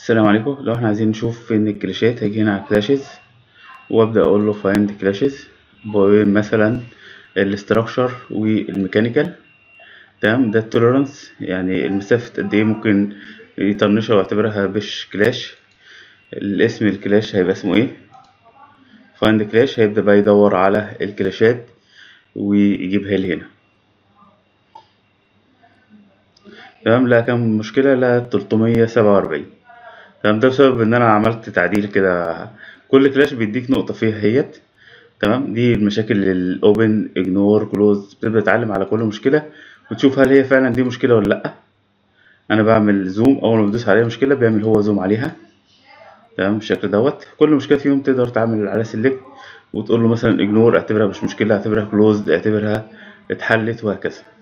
السلام عليكم لو احنا عايزين نشوف فين الكلاشات هاجي هنا على كلاشز وابدا اقول له فايند كلاشز بين مثلا الاستراكشر والميكانيكال تمام ده التوليرانس يعني المسافة قد ايه ممكن يطنشها ويعتبرها مش كلاش الاسم الكلاش هيبقى اسمه ايه فايند كلاش هيبدأ بقى يدور على الكلاشات ويجيبها لي هنا تمام لا كام مشكلة لا 347 تمام ده بسبب ان انا عملت تعديل كده كل كلاش بيديك نقطة فيها هيت تمام دي المشاكل الاوبن اجنور كلوز بتبدأ تتعلم على كل مشكلة وتشوف هل هي فعلا دي مشكلة ولا لأ انا بعمل زوم اول ما بدوس عليها مشكلة بيعمل هو زوم عليها تمام بالشكل دوت كل مشكلة فيهم تقدر تعمل عليها سيلكت وتقول له مثلا اجنور اعتبرها مش مشكلة اعتبرها كلوزد اعتبرها اتحلت وهكذا